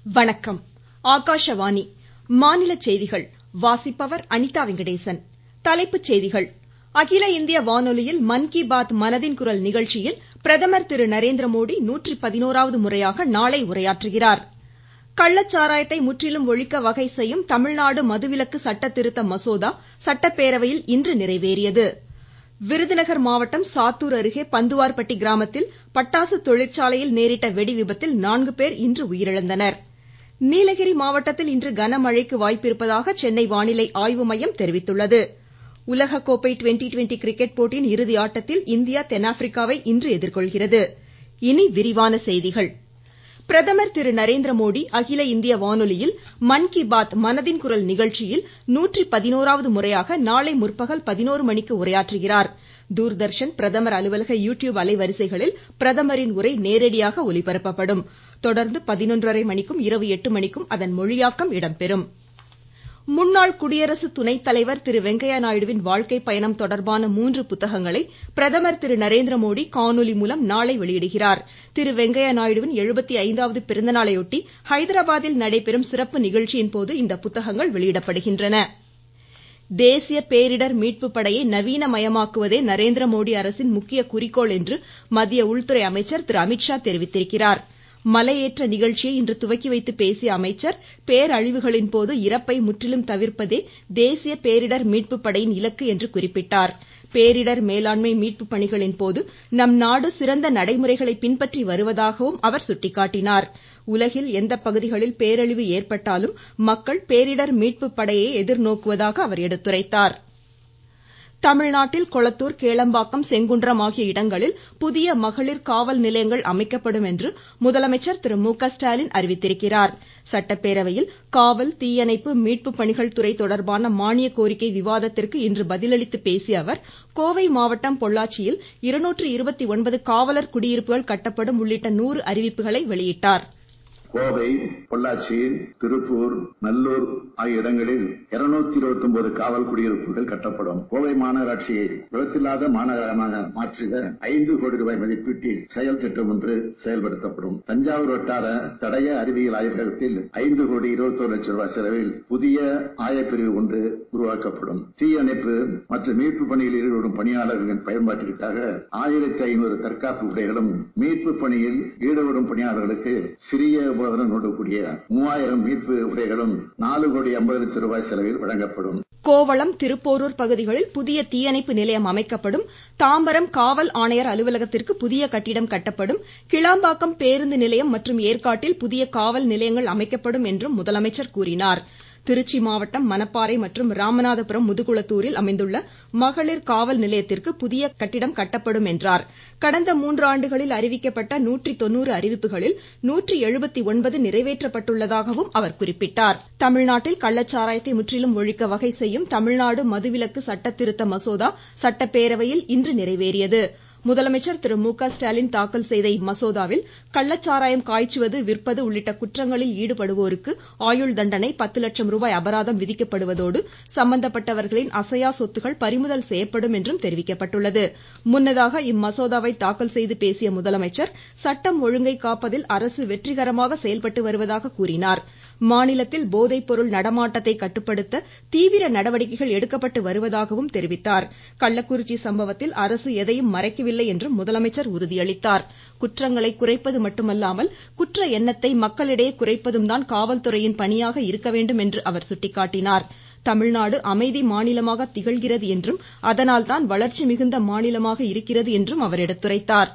வணக்கம் ஆகாஷவாணி மாநில செய்திகள் வாசிப்பவர் அனிதா வெங்கடேசன் தலைப்புச் செய்திகள் அகில இந்திய வானொலியில் மன் கி பாத் மனதின் குரல் நிகழ்ச்சியில் பிரதமர் திரு நரேந்திரமோடி நூற்றி பதினோராவது முறையாக நாளை உரையாற்றுகிறார் கள்ளச்சாராயத்தை முற்றிலும் ஒழிக்க வகை செய்யும் தமிழ்நாடு மதுவிலக்கு சட்ட திருத்த மசோதா சட்டப்பேரவையில் இன்று நிறைவேறியது விருதுநகர் மாவட்டம் சாத்தூர் அருகே பந்துவார்பட்டி கிராமத்தில் பட்டாசு தொழிற்சாலையில் நேரிட்ட வெடி விபத்தில் நான்கு பேர் இன்று உயிரிழந்தனர் நீலகிரி மாவட்டத்தில் இன்று கனமழைக்கு வாய்ப்பிருப்பதாக சென்னை வானிலை ஆய்வு மையம் தெரிவித்துள்ளது உலக கோப்பை ட்வெண்ட்டி ட்வெண்ட்டி கிரிக்கெட் போட்டியின் இறுதி ஆட்டத்தில் இந்தியா தென்னாப்பிரிக்காவை இன்று எதிர்கொள்கிறது இனி விரிவான செய்திகள் பிரதமர் திரு நரேந்திரமோடி அகில இந்திய வானொலியில் மன் கி பாத் மனதின் குரல் நிகழ்ச்சியில் நூற்றி பதினோராவது முறையாக நாளை முற்பகல் பதினோரு மணிக்கு உரையாற்றுகிறார் தூர்தர்ஷன் பிரதமர் அலுவலக யூ டியூப் அலைவரிசைகளில் பிரதமரின் உரை நேரடியாக ஒலிபரப்பப்படும் தொடர்ந்து பதினொன்றரை மணிக்கும் இரவு எட்டு மணிக்கும் அதன் மொழியாக்கம் இடம்பெறும் முன்னாள் குடியரசு துணைத் தலைவர் திரு வெங்கையா நாயுடுவின் வாழ்க்கை பயணம் தொடர்பான மூன்று புத்தகங்களை பிரதமர் திரு நரேந்திரமோடி காணொலி மூலம் நாளை வெளியிடுகிறார் திரு வெங்கையா நாயுடுவின் எழுபத்தி ஐந்தாவது பிறந்தநாளையொட்டி ஹைதராபாத்தில் நடைபெறும் சிறப்பு நிகழ்ச்சியின் போது இந்த புத்தகங்கள் வெளியிடப்படுகின்றன தேசிய பேரிடர் மீட்பு படையை நவீனமயமாக்குவதே நரேந்திரமோடி அரசின் முக்கிய குறிக்கோள் என்று மத்திய உள்துறை அமைச்சர் திரு அமித்ஷா தெரிவித்திருக்கிறார் மலையேற்ற நிகழ்ச்சியை இன்று துவக்கி வைத்து பேசிய அமைச்சர் பேரழிவுகளின் போது இறப்பை முற்றிலும் தவிர்ப்பதே தேசிய பேரிடர் மீட்பு படையின் இலக்கு என்று குறிப்பிட்டார் பேரிடர் மேலாண்மை மீட்பு பணிகளின் போது நம் நாடு சிறந்த நடைமுறைகளை பின்பற்றி வருவதாகவும் அவர் சுட்டிக்காட்டினார் உலகில் எந்த பகுதிகளில் பேரழிவு ஏற்பட்டாலும் மக்கள் பேரிடர் மீட்பு படையை எதிர்நோக்குவதாக அவர் எடுத்துரைத்தார் தமிழ்நாட்டில் கொளத்தூர் கேளம்பாக்கம் செங்குன்றம் ஆகிய இடங்களில் புதிய மகளிர் காவல் நிலையங்கள் அமைக்கப்படும் என்று முதலமைச்சர் திரு மு க ஸ்டாலின் அறிவித்திருக்கிறார் சட்டப்பேரவையில் காவல் தீயணைப்பு மீட்பு பணிகள் துறை தொடர்பான மானிய கோரிக்கை விவாதத்திற்கு இன்று பதிலளித்து பேசிய அவர் கோவை மாவட்டம் பொள்ளாச்சியில் இருநூற்று இருபத்தி ஒன்பது காவலர் குடியிருப்புகள் கட்டப்படும் உள்ளிட்ட நூறு அறிவிப்புகளை வெளியிட்டார் கோவை பொள்ளாச்சி திருப்பூர் நல்லூர் ஆகிய இடங்களில் இருநூத்தி இருபத்தி ஒன்பது காவல் குடியிருப்புகள் கட்டப்படும் கோவை மாநகராட்சியை விபத்தில்லாத மாநகரமாக மாற்றிட ஐந்து கோடி ரூபாய் மதிப்பீட்டில் செயல் திட்டம் ஒன்று செயல்படுத்தப்படும் தஞ்சாவூர் வட்டார தடய அறிவியல் ஆய்வகத்தில் ஐந்து கோடி இருபத்தோரு லட்சம் ரூபாய் செலவில் புதிய ஆயப்பிரிவு ஒன்று உருவாக்கப்படும் தீயணைப்பு மற்றும் மீட்பு பணியில் ஈடுபடும் பணியாளர்களின் பயன்பாட்டிற்காக ஆயிரத்தி ஐநூறு தற்காப்பு உடைகளும் மீட்பு பணியில் ஈடுபடும் பணியாளர்களுக்கு சிறிய உபகரணங்களோடு கூடிய மூவாயிரம் மீட்பு உடைகளும் நாலு கோடி ஐம்பது லட்சம் ரூபாய் செலவில் வழங்கப்படும் கோவளம் திருப்போரூர் பகுதிகளில் புதிய தீயணைப்பு நிலையம் அமைக்கப்படும் தாம்பரம் காவல் ஆணையர் அலுவலகத்திற்கு புதிய கட்டிடம் கட்டப்படும் கிளாம்பாக்கம் பேருந்து நிலையம் மற்றும் ஏற்காட்டில் புதிய காவல் நிலையங்கள் அமைக்கப்படும் என்றும் முதலமைச்சர் கூறினார் திருச்சி மாவட்டம் மணப்பாறை மற்றும் ராமநாதபுரம் முதுகுளத்தூரில் அமைந்துள்ள மகளிர் காவல் நிலையத்திற்கு புதிய கட்டிடம் கட்டப்படும் என்றார் கடந்த மூன்று ஆண்டுகளில் அறிவிக்கப்பட்ட நூற்றி தொண்ணூறு அறிவிப்புகளில் நூற்றி எழுபத்தி ஒன்பது நிறைவேற்றப்பட்டுள்ளதாகவும் அவர் குறிப்பிட்டார் தமிழ்நாட்டில் கள்ளச்சாராயத்தை முற்றிலும் ஒழிக்க வகை செய்யும் தமிழ்நாடு மதுவிலக்கு சட்ட திருத்த மசோதா சட்டப்பேரவையில் இன்று நிறைவேறியது முதலமைச்சர் திரு மு க ஸ்டாலின் தாக்கல் செய்த இம்மசோதாவில் கள்ளச்சாராயம் காய்ச்சுவது விற்பது உள்ளிட்ட குற்றங்களில் ஈடுபடுவோருக்கு ஆயுள் தண்டனை பத்து லட்சம் ரூபாய் அபராதம் விதிக்கப்படுவதோடு சம்பந்தப்பட்டவர்களின் அசையா சொத்துகள் பறிமுதல் செய்யப்படும் என்றும் தெரிவிக்கப்பட்டுள்ளது முன்னதாக இம்மசோதாவை தாக்கல் செய்து பேசிய முதலமைச்சர் சட்டம் ஒழுங்கை காப்பதில் அரசு வெற்றிகரமாக செயல்பட்டு வருவதாக கூறினார் மாநிலத்தில் போதைப் பொருள் நடமாட்டத்தை கட்டுப்படுத்த தீவிர நடவடிக்கைகள் எடுக்கப்பட்டு வருவதாகவும் தெரிவித்தார் கள்ளக்குறிச்சி சம்பவத்தில் அரசு எதையும் மறைக்கவில்லை என்றும் முதலமைச்சர் உறுதியளித்தார் குற்றங்களை குறைப்பது மட்டுமல்லாமல் குற்ற எண்ணத்தை மக்களிடையே குறைப்பதும் தான் காவல்துறையின் பணியாக இருக்க வேண்டும் என்று அவர் சுட்டிக்காட்டினார் தமிழ்நாடு அமைதி மாநிலமாக திகழ்கிறது என்றும் அதனால்தான் வளர்ச்சி மிகுந்த மாநிலமாக இருக்கிறது என்றும் அவர் எடுத்துரைத்தார்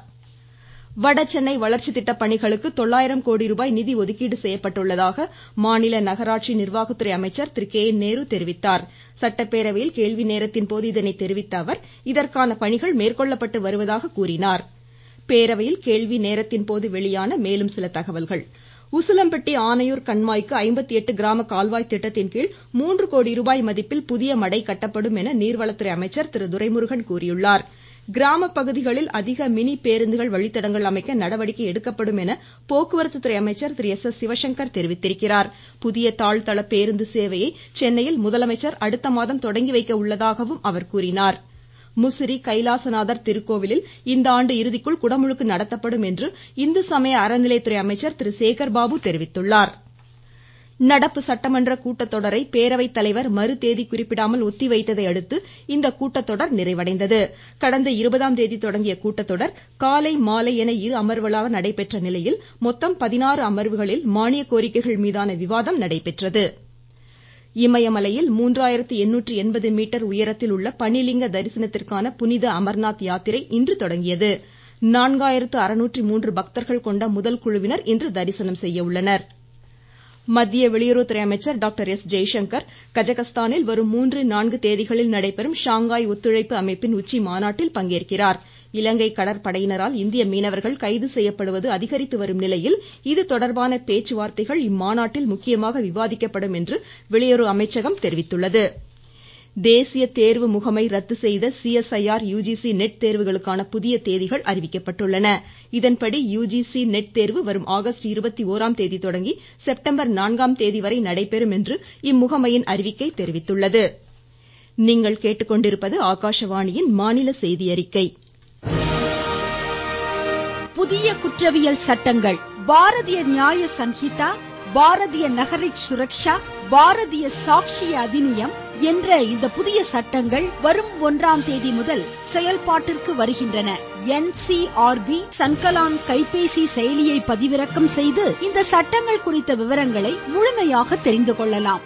வடசென்னை வளர்ச்சி திட்ட பணிகளுக்கு தொள்ளாயிரம் கோடி ரூபாய் நிதி ஒதுக்கீடு செய்யப்பட்டுள்ளதாக மாநில நகராட்சி நிர்வாகத்துறை அமைச்சர் திரு கே என் நேரு தெரிவித்தார் சட்டப்பேரவையில் கேள்வி நேரத்தின் போது இதனை தெரிவித்த அவர் இதற்கான பணிகள் மேற்கொள்ளப்பட்டு வருவதாக கூறினார் பேரவையில் கேள்வி நேரத்தின் போது வெளியான மேலும் சில தகவல்கள் உசிலம்பட்டி ஆனையூர் கண்மாய்க்கு ஐம்பத்தி எட்டு கிராம கால்வாய் திட்டத்தின் கீழ் மூன்று கோடி ரூபாய் மதிப்பில் புதிய மடை கட்டப்படும் என நீர்வளத்துறை அமைச்சர் திரு துரைமுருகன் கூறியுள்ளார் கிராம பகுதிகளில் அதிக மினி பேருந்துகள் வழித்தடங்கள் அமைக்க நடவடிக்கை எடுக்கப்படும் என போக்குவரத்து துறை அமைச்சர் திரு எஸ் எஸ் சிவசங்கர் தெரிவித்திருக்கிறார் புதிய தாழ்தள பேருந்து சேவையை சென்னையில் முதலமைச்சர் அடுத்த மாதம் தொடங்கி வைக்க உள்ளதாகவும் அவர் கூறினார் முசிறி கைலாசநாதர் திருக்கோவிலில் இந்த ஆண்டு இறுதிக்குள் குடமுழுக்கு நடத்தப்படும் என்று இந்து சமய அறநிலையத்துறை அமைச்சர் திரு சேகர் பாபு தெரிவித்துள்ளார் நடப்பு சட்டமன்ற கூட்டத்தொடரை பேரவைத் தலைவர் மறு தேதி குறிப்பிடாமல் ஒத்திவைத்ததை அடுத்து இந்த கூட்டத்தொடர் நிறைவடைந்தது கடந்த இருபதாம் தேதி தொடங்கிய கூட்டத்தொடர் காலை மாலை என இரு அமர்வுகளாக நடைபெற்ற நிலையில் மொத்தம் பதினாறு அமர்வுகளில் மானிய கோரிக்கைகள் மீதான விவாதம் நடைபெற்றது இமயமலையில் மூன்றாயிரத்து எண்ணூற்று எண்பது மீட்டர் உயரத்தில் உள்ள பனிலிங்க தரிசனத்திற்கான புனித அமர்நாத் யாத்திரை இன்று தொடங்கியது நான்காயிரத்து அறுநூற்று மூன்று பக்தர்கள் கொண்ட முதல் குழுவினர் இன்று தரிசனம் செய்ய உள்ளனர் மத்திய வெளியுறவுத்துறை அமைச்சர் டாக்டர் எஸ் ஜெய்சங்கர் கஜகஸ்தானில் வரும் மூன்று நான்கு தேதிகளில் நடைபெறும் ஷாங்காய் ஒத்துழைப்பு அமைப்பின் உச்சி மாநாட்டில் பங்கேற்கிறார் இலங்கை கடற்படையினரால் இந்திய மீனவர்கள் கைது செய்யப்படுவது அதிகரித்து வரும் நிலையில் இது தொடர்பான பேச்சுவார்த்தைகள் இம்மாநாட்டில் முக்கியமாக விவாதிக்கப்படும் என்று வெளியுறவு அமைச்சகம் தெரிவித்துள்ளது தேசிய தேர்வு முகமை ரத்து செய்த சிஎஸ்ஐஆர் யுஜிசி நெட் தேர்வுகளுக்கான புதிய தேதிகள் அறிவிக்கப்பட்டுள்ளன இதன்படி யுஜிசி நெட் தேர்வு வரும் ஆகஸ்ட் இருபத்தி ஓராம் தேதி தொடங்கி செப்டம்பர் நான்காம் தேதி வரை நடைபெறும் என்று இம்முகமையின் அறிவிக்கை தெரிவித்துள்ளது நீங்கள் கேட்டுக்கொண்டிருப்பது ஆகாஷவாணியின் மாநில செய்தி அறிக்கை புதிய குற்றவியல் சட்டங்கள் பாரதிய நியாய சன்ஹிதா பாரதிய நகரிக் சுரக்ஷா பாரதிய சாட்சிய அதிநியம் என்ற இந்த புதிய சட்டங்கள் வரும் ஒன்றாம் தேதி முதல் செயல்பாட்டிற்கு வருகின்றன என்சிஆர்பி சன்கலான் கைபேசி செயலியை பதிவிறக்கம் செய்து இந்த சட்டங்கள் குறித்த விவரங்களை முழுமையாக தெரிந்து கொள்ளலாம்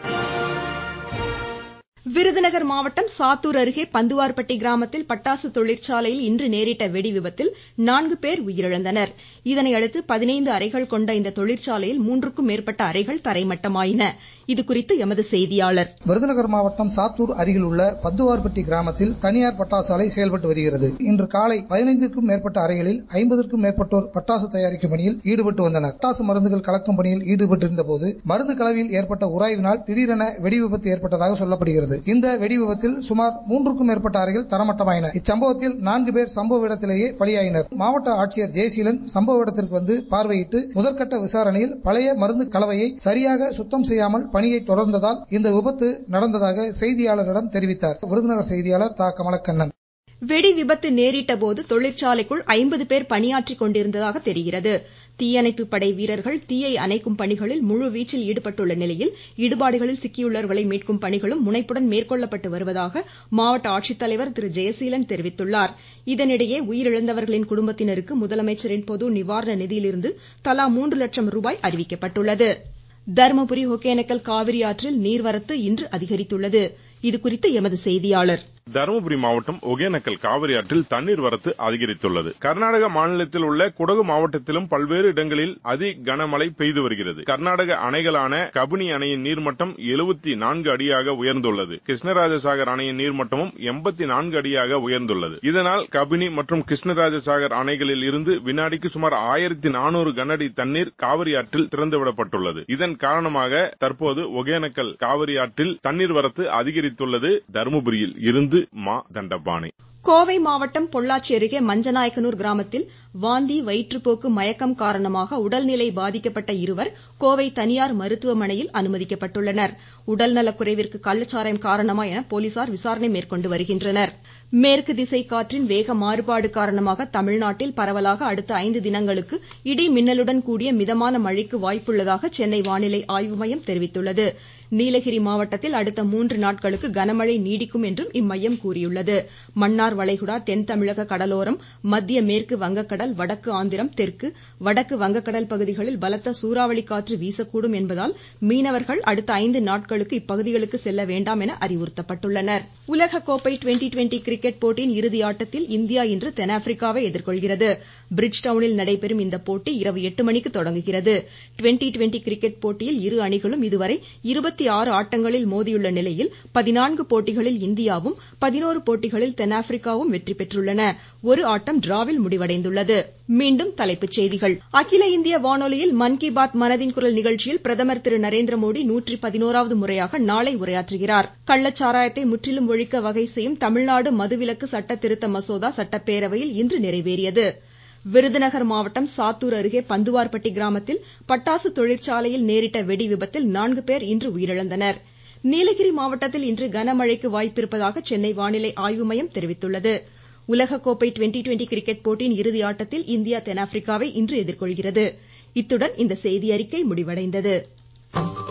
விருதுநகர் மாவட்டம் சாத்தூர் அருகே பந்துவார்பட்டி கிராமத்தில் பட்டாசு தொழிற்சாலையில் இன்று நேரிட்ட வெடி விபத்தில் நான்கு பேர் உயிரிழந்தனர் இதனையடுத்து பதினைந்து அறைகள் கொண்ட இந்த தொழிற்சாலையில் மூன்றுக்கும் மேற்பட்ட அறைகள் தரைமட்டமாயின இதுகுறித்து எமது செய்தியாளர் விருதுநகர் மாவட்டம் சாத்தூர் அருகில் உள்ள பத்துவார்பட்டி கிராமத்தில் தனியார் பட்டாசு ஆலை செயல்பட்டு வருகிறது இன்று காலை பதினைந்திற்கும் மேற்பட்ட அறைகளில் ஐம்பதற்கும் மேற்பட்டோர் பட்டாசு தயாரிக்கும் பணியில் ஈடுபட்டு வந்தனர் பட்டாசு மருந்துகள் கலக்கும் பணியில் ஈடுபட்டிருந்த போது மருந்து கலவையில் ஏற்பட்ட உராய்வினால் திடீரென வெடி விபத்து ஏற்பட்டதாக சொல்லப்படுகிறது இந்த வெடி விபத்தில் சுமார் மூன்றுக்கும் மேற்பட்ட அறைகள் தரமட்டமாயின இச்சம்பவத்தில் நான்கு பேர் சம்பவ இடத்திலேயே பலியாயினர் மாவட்ட ஆட்சியர் ஜெயசீலன் சம்பவ இடத்திற்கு வந்து பார்வையிட்டு முதற்கட்ட விசாரணையில் பழைய மருந்து கலவையை சரியாக சுத்தம் செய்யாமல் பணியை தொடர்ந்ததால் இந்த விபத்து நடந்ததாக செய்தியாளரிடம் தெரிவித்தார் விருதுநகர் செய்தியாளர் தா கமலக்கண்ணன் வெடி விபத்து நேரிட்ட போது தொழிற்சாலைக்குள் ஐம்பது பேர் பணியாற்றிக் கொண்டிருந்ததாக தெரிகிறது தீயணைப்பு படை வீரர்கள் தீயை அணைக்கும் பணிகளில் முழு வீச்சில் ஈடுபட்டுள்ள நிலையில் இடுபாடுகளில் சிக்கியுள்ளவர்களை மீட்கும் பணிகளும் முனைப்புடன் மேற்கொள்ளப்பட்டு வருவதாக மாவட்ட ஆட்சித்தலைவர் திரு ஜெயசீலன் தெரிவித்துள்ளார் இதனிடையே உயிரிழந்தவர்களின் குடும்பத்தினருக்கு முதலமைச்சரின் பொது நிவாரண நிதியிலிருந்து தலா மூன்று லட்சம் ரூபாய் அறிவிக்கப்பட்டுள்ளது தருமபுரி ஒகேனக்கல் காவிரி ஆற்றில் நீர்வரத்து இன்று அதிகரித்துள்ளது இதுகுறித்து எமது செய்தியாளர் தருமபுரி மாவட்டம் ஒகேனக்கல் காவிரி ஆற்றில் தண்ணீர் வரத்து அதிகரித்துள்ளது கர்நாடக மாநிலத்தில் உள்ள குடகு மாவட்டத்திலும் பல்வேறு இடங்களில் அதி கனமழை பெய்து வருகிறது கர்நாடக அணைகளான கபினி அணையின் நீர்மட்டம் எழுபத்தி நான்கு அடியாக உயர்ந்துள்ளது கிருஷ்ணராஜசாகர் அணையின் நீர்மட்டமும் எண்பத்தி நான்கு அடியாக உயர்ந்துள்ளது இதனால் கபினி மற்றும் கிருஷ்ணராஜசாகர் அணைகளில் இருந்து வினாடிக்கு சுமார் ஆயிரத்தி நானூறு கனஅடி தண்ணீர் காவிரி ஆற்றில் திறந்துவிடப்பட்டுள்ளது இதன் காரணமாக தற்போது ஒகேனக்கல் காவிரி ஆற்றில் தண்ணீர் வரத்து அதிகரித்துள்ளது தருமபுரியில் இருந்து மா தண்டபாணி கோவை மாவட்டம் பொள்ளாச்சி அருகே மஞ்சநாயக்கனூர் கிராமத்தில் வாந்தி வயிற்றுப்போக்கு மயக்கம் காரணமாக உடல்நிலை பாதிக்கப்பட்ட இருவர் கோவை தனியார் மருத்துவமனையில் அனுமதிக்கப்பட்டுள்ளனர் உடல்நலக் குறைவிற்கு கள்ளச்சாராயம் காரணமா என போலீசார் விசாரணை மேற்கொண்டு வருகின்றனர் மேற்கு திசை காற்றின் வேக மாறுபாடு காரணமாக தமிழ்நாட்டில் பரவலாக அடுத்த ஐந்து தினங்களுக்கு இடி மின்னலுடன் கூடிய மிதமான மழைக்கு வாய்ப்புள்ளதாக சென்னை வானிலை ஆய்வு மையம் தெரிவித்துள்ளது நீலகிரி மாவட்டத்தில் அடுத்த மூன்று நாட்களுக்கு கனமழை நீடிக்கும் என்றும் இம்மையம் கூறியுள்ளது மன்னார் வளைகுடா தென் தமிழக கடலோரம் மத்திய மேற்கு வங்கக்கடல் வடக்கு ஆந்திரம் தெற்கு வடக்கு வங்கக்கடல் பகுதிகளில் பலத்த சூறாவளி காற்று வீசக்கூடும் என்பதால் மீனவர்கள் அடுத்த ஐந்து நாட்களுக்கு இப்பகுதிகளுக்கு செல்ல வேண்டாம் என அறிவுறுத்தப்பட்டுள்ளனர் உலக கோப்பை டுவெண்டி டுவெண்டி கிரிக்கெட் போட்டியின் இறுதி ஆட்டத்தில் இந்தியா இன்று தென்னாப்பிரிக்காவை எதிர்கொள்கிறது பிரிட்ஜ்டவுனில் நடைபெறும் இந்த போட்டி இரவு எட்டு மணிக்கு தொடங்குகிறது டுவெண்டி டுவெண்டி கிரிக்கெட் போட்டியில் இரு அணிகளும் இதுவரை இருபத்தி ஆறு ஆட்டங்களில் மோதியுள்ள நிலையில் பதினான்கு போட்டிகளில் இந்தியாவும் பதினோரு போட்டிகளில் தென்னாப்பிரிக்காவும் வெற்றி பெற்றுள்ளன ஒரு ஆட்டம் டிராவில் முடிவடைந்துள்ளது மீண்டும் தலைப்புச் செய்திகள் அகில இந்திய வானொலியில் மன் கி பாத் மனதின் குரல் நிகழ்ச்சியில் பிரதமர் திரு நரேந்திர மோடி நூற்றி பதினோராவது முறையாக நாளை உரையாற்றுகிறார் கள்ளச்சாராயத்தை முற்றிலும் ஒழிக்க வகை செய்யும் தமிழ்நாடு மதுவிலக்கு சட்ட திருத்த மசோதா சட்டப்பேரவையில் இன்று நிறைவேறியது விருதுநகர் மாவட்டம் சாத்தூர் அருகே பந்துவார்பட்டி கிராமத்தில் பட்டாசு தொழிற்சாலையில் நேரிட்ட வெடி விபத்தில் நான்கு பேர் இன்று உயிரிழந்தனர் நீலகிரி மாவட்டத்தில் இன்று கனமழைக்கு வாய்ப்பிருப்பதாக சென்னை வானிலை ஆய்வு மையம் தெரிவித்துள்ளது உலகக்கோப்பை டுவெண்டி டுவெண்டி கிரிக்கெட் போட்டியின் இறுதி ஆட்டத்தில் இந்தியா தென்னாப்பிரிக்காவை இன்று எதிர்கொள்கிறது இத்துடன் இந்த செய்தியறிக்கை முடிவடைந்தது